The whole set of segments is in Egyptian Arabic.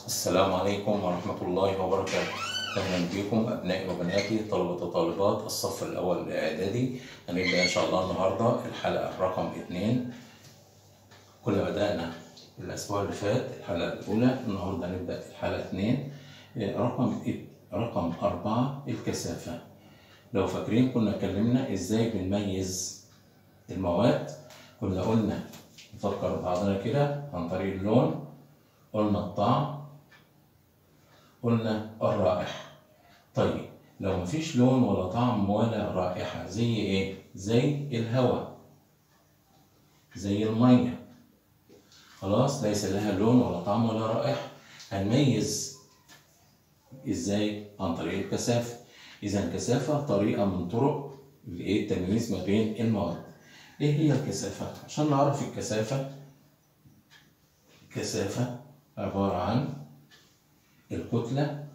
السلام عليكم ورحمة الله وبركاته أهلا بكم أبنائي وبناتي طلبة وطالبات الصف الأول الإعدادي هنبدأ إن شاء الله النهاردة الحلقة رقم اتنين كنا بدأنا الأسبوع اللي فات الحلقة الأولى النهاردة هنبدأ الحلقة اتنين إيه، رقم ات- رقم أربعة الكثافة لو فاكرين كنا اتكلمنا إزاي بنميز المواد كنا قلنا نفكر بعضنا كده عن طريق اللون قلنا الطعم قلنا الرائحة طيب لو مفيش لون ولا طعم ولا رائحة زي ايه؟ زي الهواء زي المية خلاص ليس لها لون ولا طعم ولا رائحة هنميز ازاي؟ عن طريق الكثافة إذا الكثافة طريقة من طرق الايه التمييز ما بين المواد ايه هي الكثافة؟ عشان نعرف الكثافة الكثافة عبارة عن الكتلة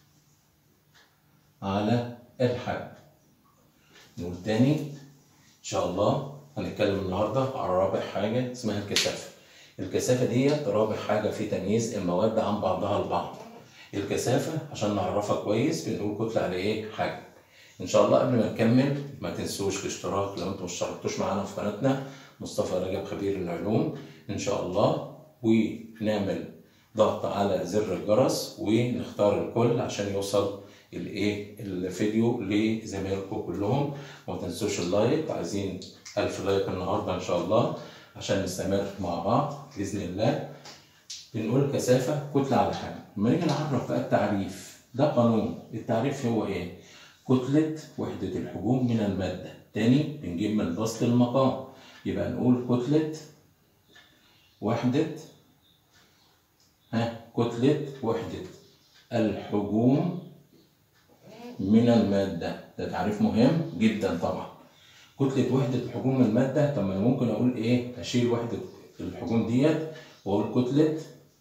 على الحجم نقول تاني إن شاء الله هنتكلم النهاردة عن رابع حاجة اسمها الكثافة الكثافة ديت رابع حاجة في تمييز المواد عن بعضها البعض الكثافة عشان نعرفها كويس بنقول كتلة على إيه حجم إن شاء الله قبل ما نكمل ما تنسوش الاشتراك لو أنتم مش اشتركتوش معانا في قناتنا مصطفى رجب خبير العلوم إن شاء الله ونعمل ضغط على زر الجرس ونختار الكل عشان يوصل الايه الفيديو لزمايلكم كلهم وما تنسوش اللايك عايزين ألف لايك النهارده ان شاء الله عشان نستمر مع بعض باذن الله بنقول كثافه كتله على حجم لما نيجي نعرف بقى التعريف ده قانون التعريف هو ايه كتله وحده الحجوم من الماده تاني بنجيب من بسط المقام يبقى نقول كتله وحده ها كتلة وحدة الحجوم من المادة ده تعريف مهم جدا طبعا كتلة وحدة الحجوم من المادة طب ما أنا ممكن أقول إيه أشيل وحدة الحجوم ديت وأقول كتلة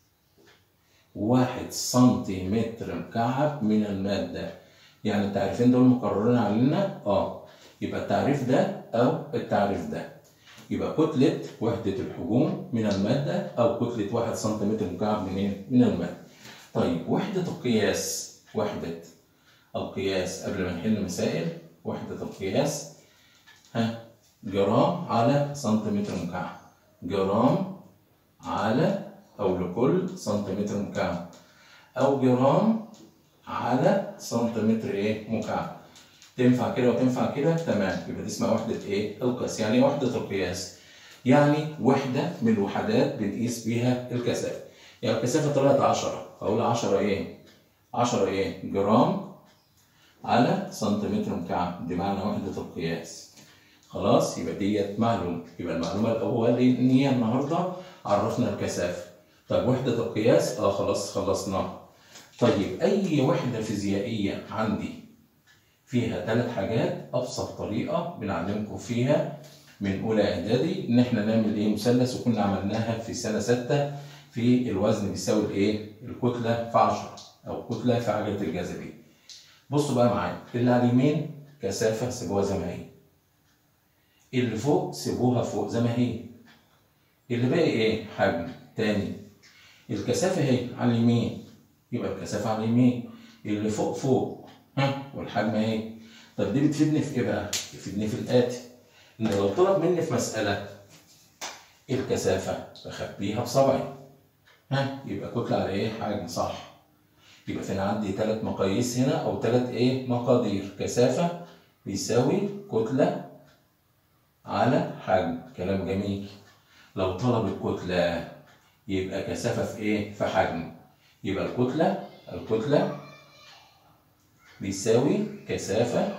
واحد سنتيمتر مكعب من المادة يعني التعريفين دول مكررين علينا اه يبقى التعريف ده أو التعريف ده يبقى كتلة وحدة الحجوم من المادة أو كتلة واحد سنتيمتر مكعب من من المادة. طيب وحدة القياس وحدة القياس قبل ما نحل مسائل وحدة القياس ها جرام على سنتيمتر مكعب جرام على أو لكل سنتيمتر مكعب أو جرام على سنتيمتر إيه مكعب. تنفع كده وتنفع كده تمام يبقى دي اسمها وحدة ايه؟ القياس يعني ايه وحدة القياس؟ يعني وحدة من الوحدات بنقيس بيها الكثافة يعني الكثافة طلعت 10 أقول 10 ايه؟ 10 ايه؟ جرام على سنتيمتر مكعب دي معنى وحدة القياس خلاص يبقى ديت معلومة يبقى المعلومة الأولانية النهاردة عرفنا الكثافة طيب وحدة القياس اه خلاص خلصناها طيب أي وحدة فيزيائية عندي فيها ثلاث حاجات ابسط طريقه بنعلمكم فيها من اولى اعدادي ان احنا نعمل ايه مثلث وكنا عملناها في سنه سته في الوزن بيساوي الايه الكتله في 10 او كتله في عجله الجاذبيه بصوا بقى معايا اللي على اليمين كثافه سيبوها زي ما هي اللي فوق سيبوها فوق زي ما هي اللي باقي ايه حجم تاني الكثافه اهي على اليمين يبقى الكثافه على اليمين اللي فوق فوق ها والحجم اهي طب دي بتفيدني في ايه بقى؟ بتفيدني في الاتي ان لو طلب مني في مساله الكثافه بخبيها بصبعي ها يبقى كتله على ايه؟ حجم صح يبقى فينا عندي ثلاث مقاييس هنا او ثلاث ايه؟ مقادير كثافه بيساوي كتله على حجم كلام جميل لو طلب الكتله يبقى كثافه في ايه؟ في حجم يبقى الكتله الكتله بيساوي كثافة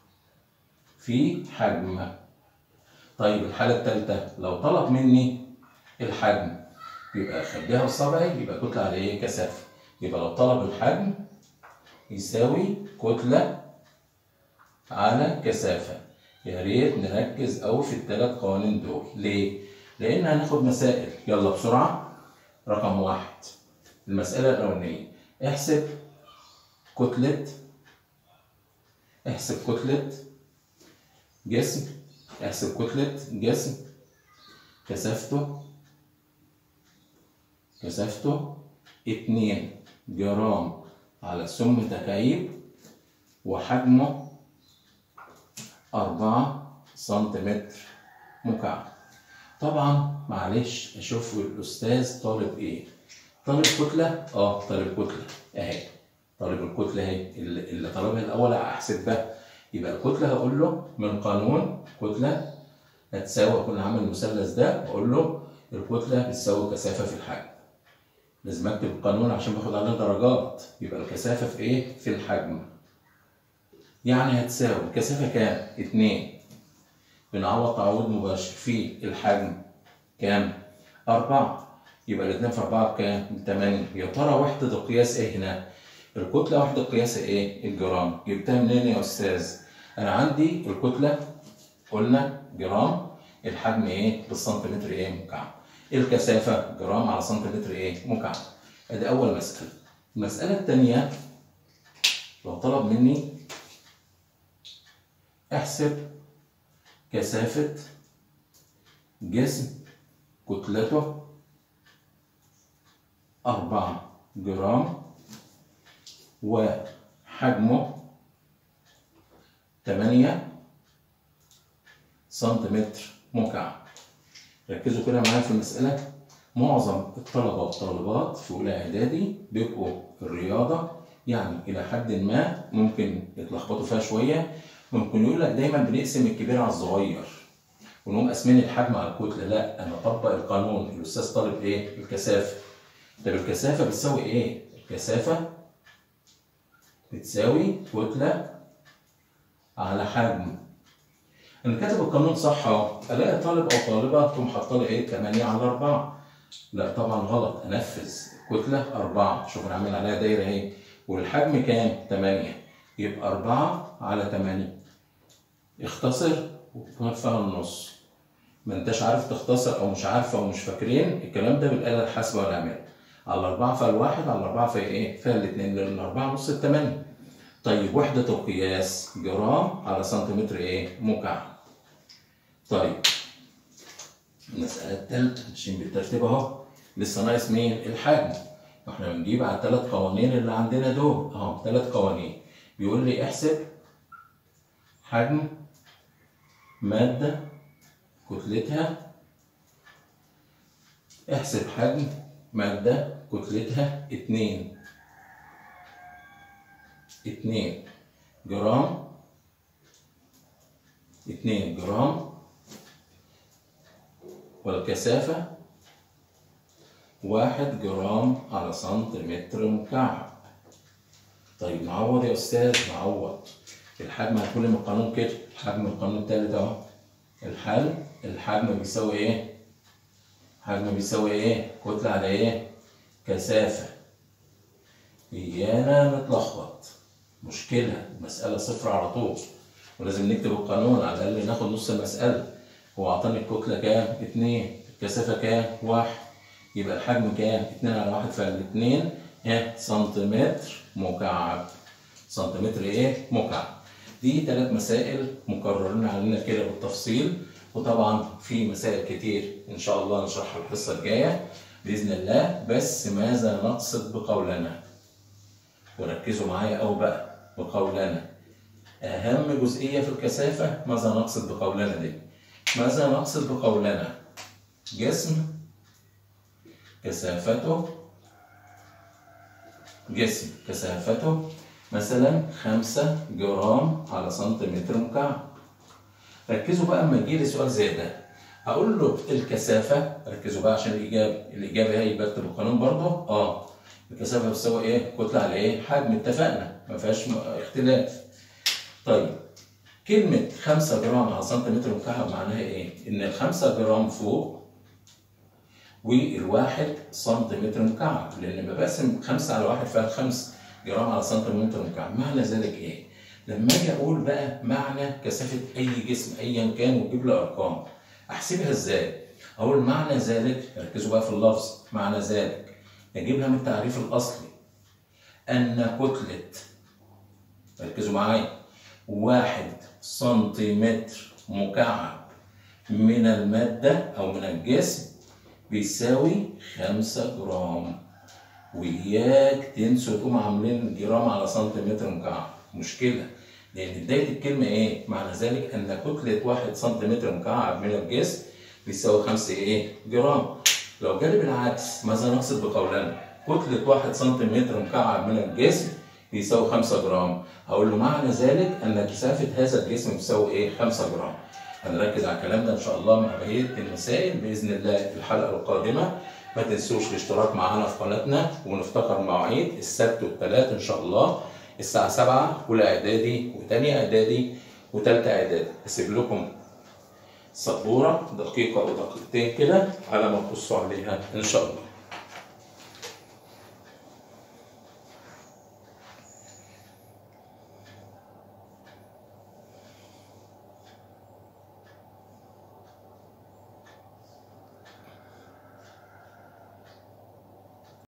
في حجم طيب الحالة الثالثة لو طلب مني الحجم يبقى أخبيها بصبعي يبقى كتلة على إيه كثافة يبقى لو طلب الحجم يساوي كتلة على كثافة يا ريت نركز أوي في الثلاث قوانين دول ليه؟ لأن هناخد مسائل يلا بسرعة رقم واحد المسألة الأولانية احسب كتلة احسب كتلة جسم احسب كتلة جسم كثافته كثافته اتنين جرام على سم تكعيب وحجمه أربعة سنتيمتر مكعب طبعا معلش اشوف الاستاذ طالب ايه طالب كتله اه طالب كتله اهي طالب الكتله اهي اللي اللي طلبها الاول هحسبها يبقى الكتله هقول له من قانون كتله هتساوي اكون عامل المثلث ده واقول له الكتله بتساوي كثافه في الحجم لازم اكتب القانون عشان باخد عليه درجات يبقى الكثافه في ايه في الحجم يعني هتساوي الكثافه كام 2 بنعوض تعويض مباشر في الحجم كام؟ أربعة يبقى الاتنين في أربعة بكام؟ تمانية يا ترى وحدة القياس إيه هنا؟ الكتلة وحدة قياسها إيه؟ الجرام جبتها منين يا أستاذ؟ أنا عندي الكتلة قلنا جرام الحجم إيه؟ بالسنتيمتر إيه؟ مكعب الكثافة جرام على سنتيمتر إيه؟ مكعب أدي أول مسألة المسألة التانية لو طلب مني احسب كثافة جسم كتلته أربعة جرام وحجمه تمانية سنتيمتر مكعب ركزوا كده معايا في المسألة معظم الطلبة والطالبات في أولى إعدادي بيبقوا في الرياضة يعني إلى حد ما ممكن يتلخبطوا فيها شوية ممكن يقول لك دايما بنقسم الكبير على الصغير ونقوم قاسمين الحجم على الكتله لا انا اطبق القانون الاستاذ طالب ايه الكثافه طب الكثافه بتساوي ايه الكثافه بتساوي كتله على حجم انا كاتب القانون صح اهو الاقي طالب او طالبه تقوم حاطه لي ايه 8 على 4 لا طبعا غلط انفذ كتله 4 شوف انا عامل عليها دايره اهي والحجم كام 8 يبقى 4 على 8 اختصر وتنفع النص ما انتش عارف تختصر او مش عارفه او مش فاكرين الكلام ده بالاله الحاسبه والعمل على 4 فيها الواحد على 4 فيها ايه؟ فيها الاثنين لان 4 نص الثمانية طيب وحدة القياس جرام على سنتيمتر ايه؟ مكعب طيب المسألة الثالثة ماشيين بالترتيب اهو لسه ناقص مين؟ الحجم احنا بنجيب على الثلاث قوانين اللي عندنا دول اهو ثلاث قوانين بيقول لي احسب حجم مادة كتلتها احسب حجم مادة كتلتها اتنين اتنين جرام اتنين جرام والكثافة واحد جرام على سنتيمتر مكعب طيب نعوض يا أستاذ نعوض الحجم هيكون من القانون كده حجم القانون التالت اهو الحل الحجم بيساوي ايه؟ حجم بيساوي ايه؟ كتلة على ايه؟ كثافة إيانا نتلخبط مشكلة المسألة صفر على طول ولازم نكتب القانون على الأقل ناخد نص المسألة هو أعطاني الكتلة كام؟ اتنين الكثافة كام؟ واحد يبقى الحجم كام؟ اتنين على واحد فالاتنين ها سنتيمتر مكعب سنتيمتر ايه؟ مكعب دي ثلاث مسائل مكررين علينا كده بالتفصيل وطبعا في مسائل كتير ان شاء الله نشرحها الحصه الجايه باذن الله بس ماذا نقصد بقولنا وركزوا معايا او بقى بقولنا اهم جزئيه في الكثافه ماذا نقصد بقولنا دي ماذا نقصد بقولنا جسم كثافته جسم كثافته مثلا 5 جرام على سنتيمتر مكعب ركزوا بقى اما يجي لي سؤال زي ده هقول له الكثافه ركزوا بقى عشان الاجابه الاجابه هي بكتب القانون برضه اه الكثافه بتساوي ايه كتله على ايه حجم اتفقنا ما فيهاش اختلاف طيب كلمة 5 جرام على سنتيمتر مكعب معناها ايه؟ إن ال 5 جرام فوق والواحد سنتيمتر مكعب لأن لما بقسم 5 على 1 فيها 5 جرام على سنتيمتر مكعب معنى ذلك ايه؟ لما اجي اقول بقى معنى كثافه اي جسم ايا كان وتجيب لي ارقام احسبها ازاي؟ اقول معنى ذلك ركزوا بقى في اللفظ معنى ذلك اجيبها من التعريف الاصلي ان كتله ركزوا معايا واحد سنتيمتر مكعب من المادة أو من الجسم بيساوي خمسة جرام وإياك تنسوا تقوموا عاملين جرام على سنتيمتر مكعب مشكلة لأن بداية الكلمة إيه؟ معنى ذلك أن كتلة واحد سنتيمتر مكعب من الجسم بيساوي 5 إيه؟ جرام لو جالي بالعكس ماذا نقصد بقولنا؟ كتلة واحد سنتيمتر مكعب من الجسم بيساوي 5 جرام هقول له معنى ذلك أن كثافة هذا الجسم بيساوي إيه؟ 5 جرام هنركز على الكلام ده إن شاء الله مع بقية المسائل بإذن الله في الحلقة القادمة ما تنسوش الاشتراك معانا في قناتنا ونفتكر مواعيد السبت والثلاث ان شاء الله الساعة 7 أولى إعدادي وتانية إعدادي وتالتة إعدادي هسيب لكم سبورة دقيقة أو دقيقتين كده على ما تبصوا عليها إن شاء الله